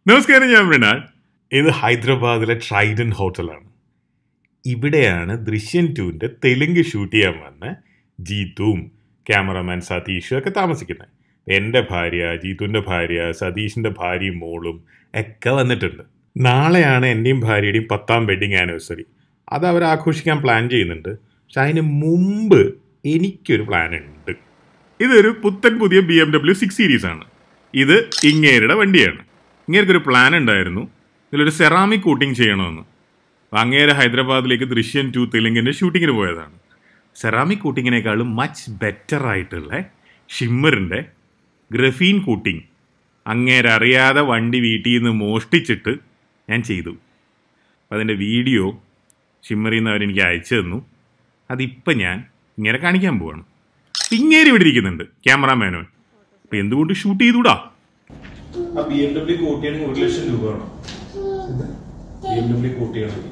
നമസ്കാരം ഞാൻ മൃണാൾ ഇത് ഹൈദരാബാദിലെ ട്രൈഡൻ ഹോട്ടലാണ് ഇവിടെയാണ് ദൃശ്യം ടുവിൻ്റെ തെലുങ്ക് ഷൂട്ട് ചെയ്യാൻ വന്ന ജീത്തുവും ക്യാമറമാൻ സതീഷും ഒക്കെ താമസിക്കുന്നത് എൻ്റെ ഭാര്യ ജീത്തുവിൻ്റെ ഭാര്യ സതീഷിൻ്റെ ഭാര്യയും മോളും ഒക്കെ വന്നിട്ടുണ്ട് നാളെയാണ് എൻ്റെയും ഭാര്യയുടെയും പത്താം വെഡിങ് ആനിവേഴ്സറി അത് അവർ ആഘോഷിക്കാൻ പ്ലാൻ ചെയ്യുന്നുണ്ട് പക്ഷെ അതിന് മുമ്പ് എനിക്കൊരു പ്ലാൻ ഉണ്ട് ഇതൊരു പുത്തൻ പുതിയ B M W six series ആണ് ഇത് ഇങ്ങേരുടെ വണ്ടിയാണ് ഇങ്ങേർക്കൊരു പ്ലാൻ ഉണ്ടായിരുന്നു ഇതിലൊരു സെറാമിക് കോട്ടിംഗ് ചെയ്യണമെന്ന് അപ്പോൾ അങ്ങേരെ ഹൈദരാബാദിലേക്ക് ദൃശ്യം ടു തെലുങ്കിൻ്റെ ഷൂട്ടിങ്ങിന് പോയതാണ് സെറാമിക് കോട്ടിങ്ങിനേക്കാളും മച്ച് ബെറ്റർ ആയിട്ടുള്ള ഷിമ്മറിൻ്റെ ഗ്രഫീൻ കോട്ടിംഗ് അങ്ങേരെ അറിയാതെ വണ്ടി വീട്ടിൽ നിന്ന് മോഷ്ടിച്ചിട്ട് ഞാൻ ചെയ്തു അപ്പോൾ അതിൻ്റെ വീഡിയോ ഷിമ്മറിൽ നിന്ന് അവരെനിക്ക് അയച്ചു തന്നു അതിപ്പം ഞാൻ ഇങ്ങനെ കാണിക്കാൻ പോവാണ് ഇങ്ങേര് ഇവിടെ ഇരിക്കുന്നുണ്ട് ക്യാമറാമാനോൻ അപ്പം എന്തുകൊണ്ട് ഷൂട്ട് ചെയ്തൂടാ ആ ബി എം ഡബ്ല്യു കൂട്ടിയാണെങ്കിൽ ഒരു ലക്ഷം രൂപ വേണം ബി എം ഡബ്ല്യു കൂട്ടിയാണെങ്കിൽ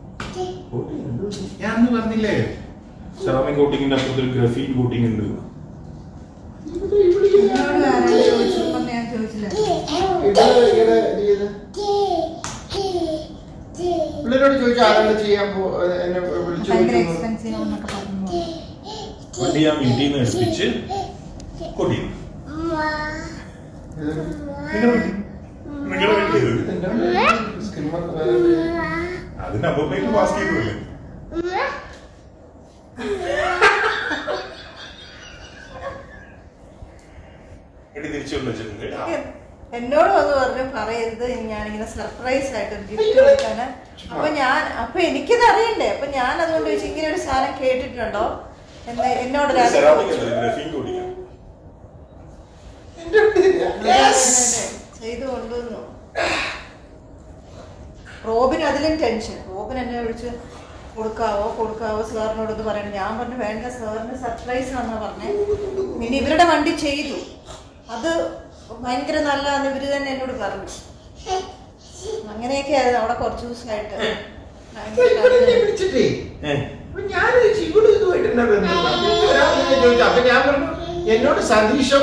ഞാൻ അന്ന് പറഞ്ഞില്ലേ സെറാമിക് കോട്ടിങ്ങിന്റെ അപ്പുറത്ത് ഒരു ഗ്രഫീൻ കോട്ടിംഗ് ഉണ്ട് എന്നോട് ആരാണ് ചോദിച്ചപ്പോൾ ഞാൻ ചോദിച്ചില്ല പിള്ളേരോട് ചോദിച്ചു ആരാണ് ചെയ്യാൻ പോ എന്നെ വിളിച്ചു ഭയങ്കര ചോദിച്ചു എക്സ്പെൻസീവ് എന്നൊക്കെ പറഞ്ഞു വണ്ടി ഞാൻ വീട്ടിൽ നിന്ന് എടുപ്പിച്ച് കൊട്ടിയും നിങ്ങളുടെ വീട്ടിൽ അത് നമ്പർ പ്ലേറ്റ് പാസ് ചെയ്തല്ലേ എടി തിരിച്ചു വെച്ചിട്ടുണ്ട് എന്നോട് വന്ന് പറഞ്ഞു പറയരുത് ഞാനിങ്ങനെ സർപ്രൈസ് ആയിട്ട് ഒരു ഗിഫ്റ്റ് കൊടുക്കാന് അപ്പൊ ഞാൻ അപ്പൊ എനിക്കിത് അറിയണ്ടേ അപ്പൊ ഞാൻ അതുകൊണ്ട് ചോദിച്ചു ഇങ്ങനെ ഒരു സാധനം കേട്ടിട്ടുണ്ടോ എന്ന് എന്നോട് ഒരാൾ സെറാമിക് ചോദിച്ചു. അല്ല ഗ്രഫീൻ കോട്ടിങ് ചെയ്തു കൊണ്ടുവന്നു റോബിൻ അതിലും ടെൻഷൻ റോബിൻ എന്നെ വിളിച്ച് കൊടുക്കാവോ കൊടുക്കാവോ സാറിനോട് ഇത് പറയണം ഞാൻ പറഞ്ഞു വേണ്ട സാറിന് സർപ്രൈസ് ആണെന്നാ പറഞ്ഞേ ഇനി ഇവരുടെ വണ്ടി ചെയ്തു അത് ഭയങ്കര നല്ലതാന്ന് ഇവര് തന്നെ എന്നോട് പറഞ്ഞു അങ്ങനെയൊക്കെ ആയിരുന്നു അവിടെ കുറച്ച് ദിവസമായിട്ട് ഭയങ്കര വിളിച്ചിട്ടേ അപ്പൊ ഞാൻ ചോദിച്ചു, ഇവിടെ ഇതുമായിട്ട് എന്നാ ബന്ധം? അപ്പൊ ഒരാളിങ്ങനെ ചോദിച്ചു. അപ്പൊ ഞാൻ പറഞ്ഞു എന്നോട് സതീഷോ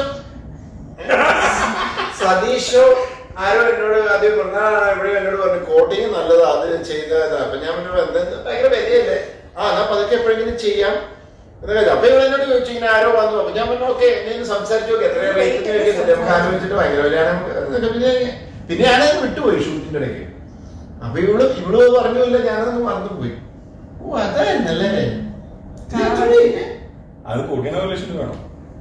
സതീഷോ ആരോ എന്നോട് ആദ്യം പറഞ്ഞാണ് ഇവിടെ എന്നോട് പറഞ്ഞു കോട്ടിങ് നല്ലതാ അത് ചെയ്തതാ അപ്പൊ ഞാൻ പറഞ്ഞു എന്താ ഭയങ്കര വിലയല്ലേ ആ എന്നാ പതുക്കെ എപ്പോഴെങ്കിലും ചെയ്യാം എന്ന് കരുതി. അപ്പൊ ഇവിടെ എന്നോട് ചോദിച്ചു ഇങ്ങനെ ആരോ വന്നു അപ്പൊ ഞാൻ പറഞ്ഞു ഓക്കെ എന്നെ സംസാരിച്ചു നോക്കി എത്ര റേറ്റ് ചോദിക്കുന്നില്ല നമുക്ക് ആലോചിച്ചിട്ട് ഭയങ്കര വിലയാണ് എന്നിട്ട് പിന്നെ പിന്നെ ഞാനത് വിട്ടുപോയി ഷൂട്ടിന്റെ ഇടയ്ക്ക് അപ്പൊ ഇവള് ഇവള് പറഞ്ഞില്ല ഞാനതൊന്ന് മറന്നുപോയി ഓ അതായിരുന്നല്ലേ ഇതെത്രയാ? അത് കോട്ടിന് ഒരു ലക്ഷം രൂപ വേണം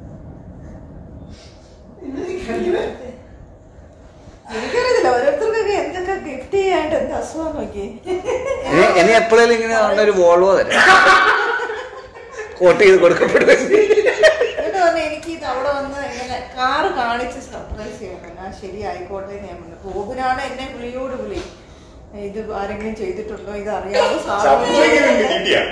ഇത് നീ കളിക്കണേ? എനിക്കറിയത്തില്ല ഓരോരുത്തർക്കൊക്കെ എന്തൊക്കെ ഗിഫ്റ്റ് ചെയ്യാണ്ട് എന്ത് അസുഖം നോക്കി ഇനി ഇനി എപ്പോഴേലും ഇങ്ങനെ പറഞ്ഞ ഒരു വോൾവോ തരാം കോട്ട് ചെയ്ത് കൊടുക്കപ്പെടുക എന്നിട്ട് പറഞ്ഞു എനിക്ക് ഇത് അവിടെ വന്ന് ഇങ്ങനെ കാറ് കാണിച്ച് സർപ്രൈസ് ചെയ്യണം ഞാൻ ശരി ആയിക്കോട്ടെ എന്ന് ഞാൻ പറഞ്ഞു റോബിനാണ് എന്നെ വിളിയോട് വിളി ഇത് ആരെങ്കിലും ചെയ്തിട്ടുണ്ടോ ഇത് അറിയാമോ സംശയിക്കുന്നുണ്ട് സാറ് കിട്ടിയാ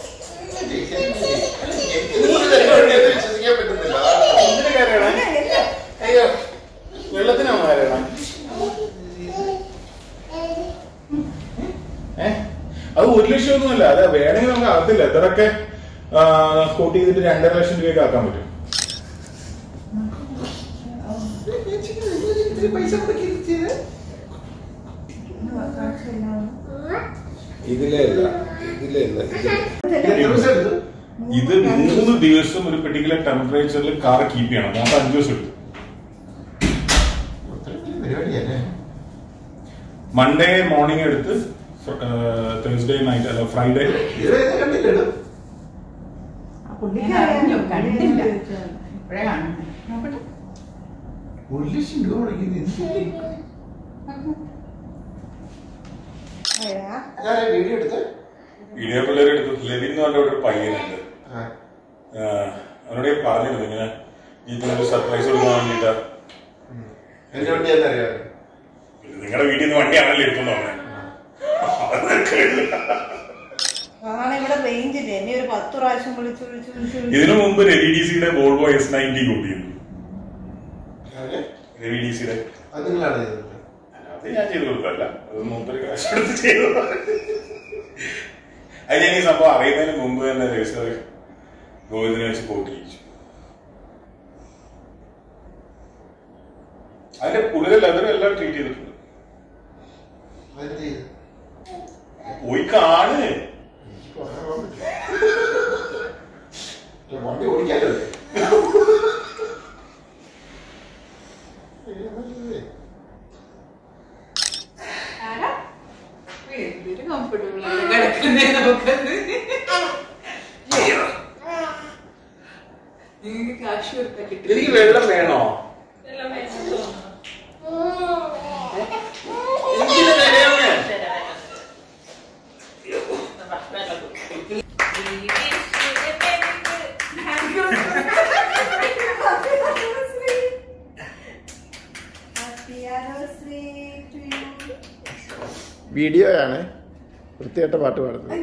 എനിക്ക് ഇതിനെ വിശ്വസിക്കാൻ പറ്റുന്നില്ല എന്തിന്റെ കാര്യമാണ് അയ്യോ വെള്ളത്തിനാണ് ആരാണ് ഏ അത് ഒരു ലക്ഷം ഒന്നുമല്ല അത് വേണമെങ്കിൽ നമുക്ക് അകത്തില്ല എത്രയൊക്കെ കോട്ട് ചെയ്തിട്ട് രണ്ടര ലക്ഷം രൂപയ്ക്ക് ആക്കാൻ പറ്റും ഇത്തിരി പൈസ മുടക്കി ഇത് ചെയ്തേ? ഇതിലേ അല്ല ഇതിലേ അല്ല ഇത് എത്ര ദിവസം എടുത്തു? ഇത് മൂന്ന് ദിവസം ഒരു പെർട്ടിക്കുലർ ടെമ്പറേച്ചറിൽ കാർ കീപ്പ് ചെയ്യണം മൊത്തം അഞ്ചു ദിവസം എടുത്തു അത്രയും വലിയ പരിപാടിയല്ലേ മൺഡേ മോർണിംഗ് എടുത്ത് തേഴ്സ്ഡേ നൈറ്റ് അല്ല ഫ്രൈഡേ ഇത് കണ്ടില്ലല്ലോ പുള്ളിക്കറിയാം കണ്ടില്ല. ഇപ്പഴേ കാണുന്നത്. നോക്കട്ടെ. ഒരു ലക്ഷം രൂപ മുടക്കിയത് എന്തിന്? ഞാൻ വീഡിയോ എടുത്ത് വീഡിയോ പിള്ളേർ എടുത്തു ലെവിൻ എന്ന് പറഞ്ഞ ഒരു പയ്യനുണ്ട് ആ, ആഹ് അവനോട് ഞാൻ പറഞ്ഞിരുന്നു ഇങ്ങനെ ജീത്തിനൊരു സർപ്രൈസ് കൊടുക്കാൻ വേണ്ടിട്ടാ എന്റെ വണ്ടി എന്നറിയാം നിങ്ങളുടെ വീട്ടിൽ നിന്ന് വണ്ടിയാണല്ലോ എടുത്തെന്ന് പറഞ്ഞത് അതാണ് ഇവിടെ റേഞ്ച് ഇല്ല എന്നെ ഒരു പത്ത് പ്രാവശ്യം വിളിച്ചു വിളിച്ചു വിളിച്ചു വിളിച്ചു ഇതിനു മുമ്പ് രവി ഡി സിയുടെ വോൾവോ എസ് നയൻറ്റി കൂട്ടിയിരുന്നു രവി ഡി സിയുടെ അത് നിങ്ങളാണ് ചെയ്തത് അത് ഞാൻ ചെയ്തു കൊടുത്തല്ല അത് മൂപ്പര് കാശ് എടുത്ത് ചെയ്തു അത് ഞാൻ ഈ സംഭവം അറിയുന്നതിന് മുമ്പ് തന്നെ രജിസ്റ്റർ ഗോവിന്ദനെ വെച്ച് കോട്ട് ചെയ്യിച്ചു അതിന്റെ പുള്ളിയുടെ ലെതർ എല്ലാം ട്രീറ്റ് ചെയ്തിട്ടുണ്ട് അതെന്ത് ചെയ്തു? പോയി കാണ് എനിക്ക് പറയാൻ പറ്റില്ല. ഇത് വണ്ടി ഓടിക്കാലോ ഇത്? ഏ, ആരാ? എന്തൊരു comfortable ആണ് കിടക്കുന്നേ നമുക്കത്. നിങ്ങൾക്ക് കാശ് കൊടുക്കാൻ കിട്ടും. എനിക്ക് വെള്ളം വേണോ എനിക്കിത് തരാമേ Happy anniversary to you. വീഡിയോയാണ് വൃത്തിയായിട്ട പാട്ട് പാടുന്നത്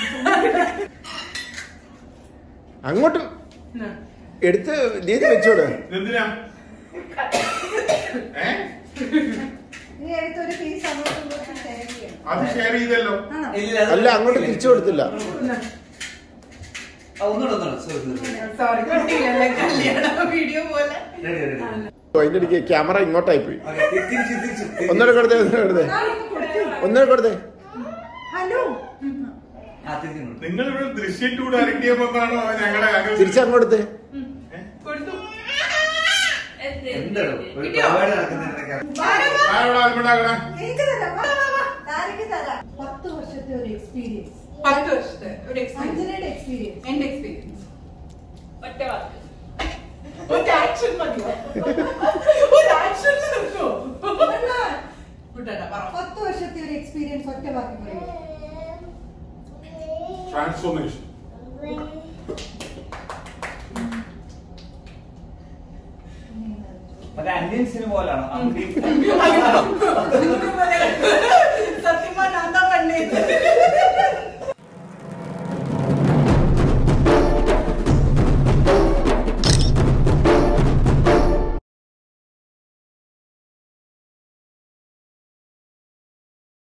അങ്ങോട്ടും എടുത്ത് ദീദി വെച്ചോട് എന്തിനാ ഏ ഇനി അടുത്തൊരു പീസ് അങ്ങോട്ടും ഇങ്ങോട്ടും ഷെയർ ചെയ്യണം അത് ഷെയർ ചെയ്തല്ലോ ആണോ അല്ല അങ്ങോട്ട് തിരിച്ചു കൊടുത്തില്ല ഒന്നുകൂടെ ഒന്നുകൂടെ സോറി സോറി സോറി കുട്ടികളെ കല്യാണ വീഡിയോ പോലെ റെഡി റെഡി അതിന്റെ ഇടയ്ക്ക് ക്യാമറ ഇങ്ങോട്ടായി പോയി ഓക്കെ തിരിച്ച് തിരിച്ച് ഒന്നുകൂടെ കൊടുത്തേ ഒന്നുകൂടെ കൊടുത്തേ ഒന്നുകൂടെ കൊടുത്തേ ഹലോ ആ തിരിച്ച് ഇങ്ങോട്ട്. നിങ്ങൾ ഇവിടെ ദൃശ്യം ടൂ ഡയറക്ട് ചെയ്യുമ്പോഴാണോ ഞങ്ങളെ അങ്ങ് തിരിച്ചങ്ങോട്ടേ കൊടുത്തു എന്താടോ ഒരു പരിപാടി നടക്കുന്നില്ല ആരോടാ അതുകൊണ്ടാകണേ എനിക്ക് തരാം വാ, വാ, വാ. താരക്ക് തരാം പത്ത് വർഷത്തെ ഒരു എക്സ്പീരിയൻസ് പത്ത് വർഷത്തെ ഒരു എക്സ്പീരിയൻസ് അഞ്ജനയുടെ എക്സ്പീരിയൻസ് എന്റെ എക്സ്പീരിയൻസ് ഒരു ആക്ഷൻ മതിയോ ഒരു ആക്ഷൻ നിർത്തോ വിട്ടേട്ടാ പറ പത്ത് വർഷത്തെ ഒരു എക്സ്പീരിയൻസ് ഒറ്റ വാക്കി പറയൂ ട്രാൻസ്ഫോർമേഷൻ മറ്റേ അന്യൻ സിനിമ പോലാണോ